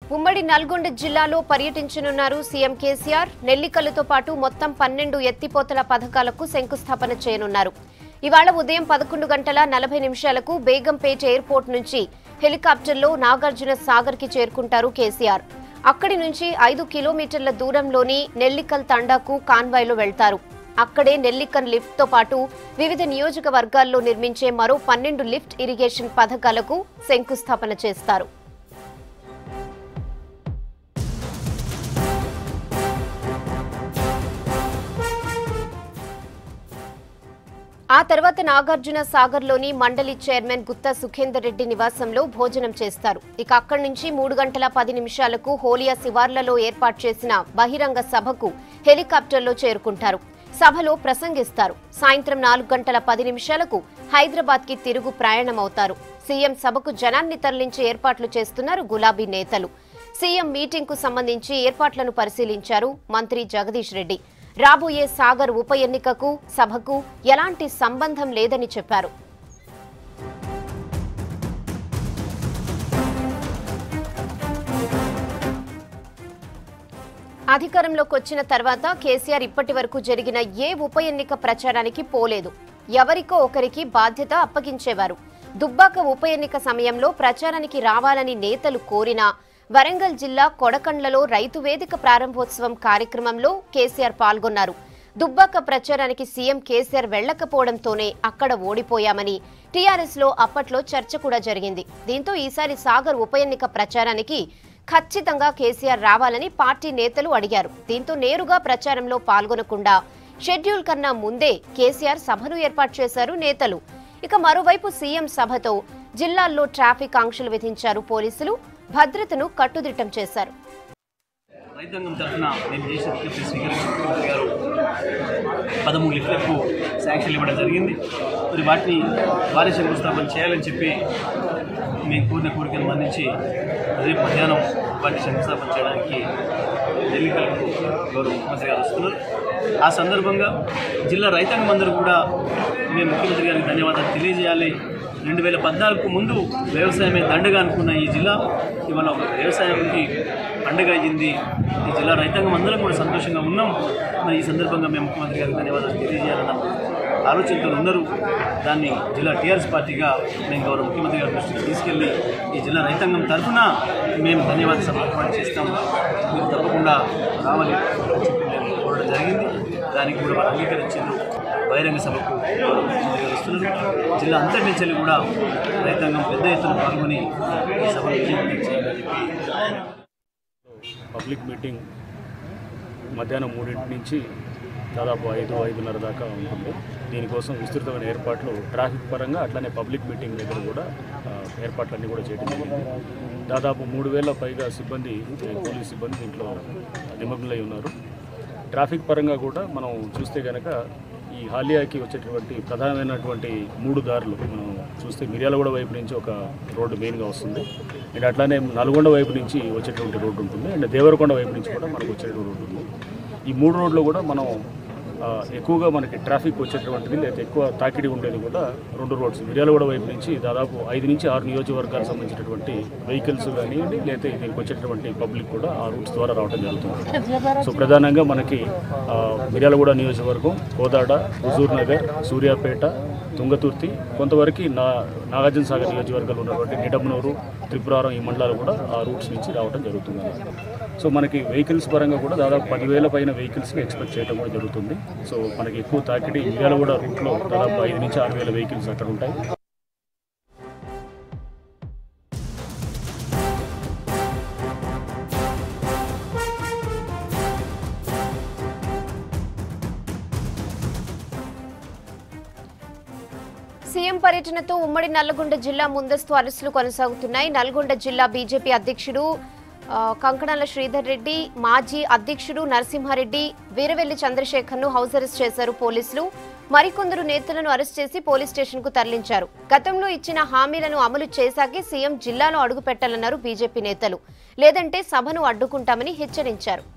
ఉమ్మడి నల్గొండ జిల్లాలో పర్యటించనున్నారు సీఎం కేసీఆర్ నెల్లికల్లుతో పాటు మొత్తం పన్నెండు ఎత్తిపోతల పథకాలకు శంకుస్థాపన చేయనున్నారు ఇవాళ ఉదయం పదకొండు గంటల నలభై నిమిషాలకు బేగంపేట ఎయిర్పోర్ట్ నుంచి హెలికాప్టర్లో నాగార్జున సాగర్ కి చేరుకుంటారు కేసీఆర్ అక్కడి నుంచి ఐదు కిలోమీటర్ల దూరంలోని నెల్లికల్ తండాకు కాన్వాయ్లో వెళ్తారు అక్కడే నెల్లికన్ లిఫ్ట్ తో పాటు వివిధ నియోజకవర్గాల్లో నిర్మించే మరో పన్నెండు లిఫ్ట్ ఇరిగేషన్ పథకాలకు శంకుస్థాపన చేస్తారు ఆ తర్వాత నాగార్జున సాగర్లోని మండలి చైర్మన్ గుత్తా సుఖేందర్ రెడ్డి నివాసంలో భోజనం చేస్తారు ఇక అక్కడి నుంచి మూడు గంటల పది నిమిషాలకు హోలియా శివార్లలో ఏర్పాటు చేసిన బహిరంగ సభకు హెలికాప్టర్లో చేరుకుంటారు సభలో ప్రసంగిస్తారు సాయంత్రం నాలుగు గంటల పది నిమిషాలకు హైదరాబాద్ కి తిరుగు ప్రయాణమవుతారు సీఎం సభకు జనాన్ని తరలించి ఏర్పాట్లు చేస్తున్నారు గులాబీ నేతలు సీఎం మీటింగ్ కు సంబంధించి ఏర్పాట్లను పరిశీలించారు మంత్రి జగదీష్ రెడ్డి రాబోయే సాగర్ ఉప ఎన్నికకు సభకు ఎలాంటి సంబంధం లేదని చెప్పారు అధికారంలోకి వచ్చిన తర్వాత కేసీఆర్ ఇప్పటి వరకు జరిగిన ఏ ఉప ఎన్నిక ప్రచారానికి పోలేదు ఎవరికో ఒకరికి బాధ్యత అప్పగించేవారు దుబ్బాక ఉప ఎన్నిక సమయంలో ప్రచారానికి రావాలని నేతలు కోరినా వరంగల్ జిల్లా కొడకండ్లలో రైతు వేదిక ప్రారంభోత్సవం కార్యక్రమంలో కేసీఆర్ పాల్గొన్నారు దుబ్బాక ప్రచారానికి సీఎం కేసీఆర్ వెళ్లకపోవడంతోనే అక్కడ ఓడిపోయామని టీఆర్ఎస్ లో అప్పట్లో చర్చ కూడా జరిగింది దీంతో ఈసారి సాగర్ ఉప ఎన్నిక ప్రచారానికి ఖచ్చితంగా కేసీఆర్ రావాలని పార్టీ నేతలు అడిగారు దీంతో నేరుగా ప్రచారంలో పాల్గొనకుండా షెడ్యూల్ కన్నా ముందే కేసీఆర్ సభను ఏర్పాటు చేశారు నేతలు ఇక మరోవైపు సీఎం సభతో జిల్లాల్లో ట్రాఫిక్ ఆంక్షలు విధించారు పోలీసులు భద్రతను కట్టుదిట్టం చేశారు రైతాంగం తరఫున మేము చేసిన విజ్ఞప్తి స్వీకరించి ముఖ్యమంత్రి గారు పదమూడు లిఫ్ట్లకు శాంక్షన్ ఇవ్వడం జరిగింది మరి వాటిని భారీ శంకుస్థాపన చేయాలని చెప్పి మేము కోరిన కోరికను మన్నించి రేపు మధ్యాహ్నం వాటిని శంకుస్థాపన చేయడానికి ఢిల్లీ కలెక్టర్ గౌరవ ముఖ్యమంత్రి గారు వస్తున్నారు ఆ సందర్భంగా జిల్లా రైతాంగం అందరూ కూడా మేము ముఖ్యమంత్రి గారికి ధన్యవాదాలు తెలియజేయాలి రెండు వేల పద్నాలుగు ముందు వ్యవసాయమే దండగా అనుకున్న ఈ జిల్లా ఇవాళ ఒక వ్యవసాయానికి పండుగ అయ్యింది ఈ జిల్లా రైతాంగం అందరం కూడా సంతోషంగా ఉన్నాం మరి ఈ సందర్భంగా మేము ముఖ్యమంత్రి గారికి ధన్యవాదాలు తెలియజేయాలన్న ఆలోచనతో ఉన్నారు దాన్ని జిల్లా టీఆర్ఎస్ పార్టీగా మేము గౌరవ ముఖ్యమంత్రి గారి దృష్టికి తీసుకెళ్ళి ఈ జిల్లా రైతాంగం తరఫున మేము ధన్యవాద సభ ఏర్పాటు చేస్తాం మీరు తప్పకుండా రావాలి అని చెప్పి మేము కోరడం జరిగింది దానికి కూడా వారు అంగీకరించారు బహిరంగ సభకు గౌరవ ముఖ్యమంత్రి గారు వస్తున్నారు జిల్లా అంతటి నుంచి కూడా రైతాంగం పెద్ద ఎత్తున పాల్గొని ఈ సభను విజయవంతం చేయాలని చెప్పి పబ్లిక్ మీటింగ్ మధ్యాహ్నం మూడింటి నుంచి దాదాపు ఐదు ఐదున్నర దాకా ఉంటుంది దీనికోసం విస్తృతమైన ఏర్పాట్లు ట్రాఫిక్ పరంగా అట్లనే పబ్లిక్ మీటింగ్ దగ్గర కూడా ఆ, ఏర్పాట్లన్నీ కూడా చేయడం జరిగింది దాదాపు మూడు వేల పైగా సిబ్బంది పోలీస్ సిబ్బంది దీంట్లో నిమగ్నలై ఉన్నారు ట్రాఫిక్ పరంగా కూడా మనం చూస్తే కనుక ఈ హాలియాకి వచ్చేటువంటి ప్రధానమైనటువంటి మూడు దారులు మనం చూస్తే మిర్యాలగూడ వైపు నుంచి ఒక రోడ్డు మెయిన్గా వస్తుంది అండ్ అట్లానే నల్గొండ వైపు నుంచి వచ్చేటువంటి రోడ్డు ఉంటుంది అండ్ దేవరకొండ వైపు నుంచి కూడా మనకు వచ్చేటువంటి రోడ్డు ఉంది ఈ మూడు రోడ్లు కూడా మనం ఆ, ఎక్కువగా మనకి ట్రాఫిక్ వచ్చేటువంటిది లేదా ఎక్కువ తాకిడి ఉండేది కూడా రెండు రోడ్స్ మిర్యాలగూడ వైపు నుంచి దాదాపు ఐదు నుంచి ఆరు నియోజకవర్గాలకు సంబంధించినటువంటి వెహికల్స్ కానివ్వండి లేదా దీనికి వచ్చేటువంటి పబ్లిక్ కూడా ఆ రూట్స్ ద్వారా రావడం జరుగుతుంది సో ప్రధానంగా మనకి ఆ, మిర్యాలగూడ నియోజకవర్గం కోదాడ హుజూర్ నగర్ సూర్యాపేట తుంగతుర్తి కొంతవరకు నా నాగార్జున సాగర్ నియోజకవర్గాలు ఉన్నటువంటి నిడమనూరు త్రిపురారం ఈ మండలాలు కూడా ఆ రూట్స్ నుంచి రావడం జరుగుతుంది సో మనకి వెహికల్స్ పరంగా కూడా దాదాపు పదివేల పైన వెహికల్స్ని ఎక్స్పెక్ట్ చేయడం కూడా జరుగుతుంది సో మనకి ఎక్కువ తాకిడి మిర్యాలగూడ రూట్లో దాదాపు ఐదు నుంచి ఆరు వేల వెహికల్స్ అక్కడ ఉంటాయి సీఎం పర్యటనతో ఉమ్మడి నల్లగొండ జిల్లా ముందస్తు అరెస్టులు కొనసాగుతున్నాయి నల్గొండ జిల్లా బీజేపీ అధ్యక్షుడు ఆ, కంకణాల శ్రీధర్ రెడ్డి మాజీ అధ్యక్షుడు నరసింహారెడ్డి వీరవెల్లి చంద్రశేఖర్ను హౌస్ అరెస్ట్ చేశారు పోలీసులు మరికొందరు నేతలను అరెస్ట్ చేసి పోలీస్ స్టేషన్ కు తరలించారు గతంలో ఇచ్చిన హామీలను అమలు చేశాకే సీఎం జిల్లాలో అడుగు పెట్టాలన్నారు బీజేపీ నేతలు లేదంటే సభను అడ్డుకుంటామని హెచ్చరించారు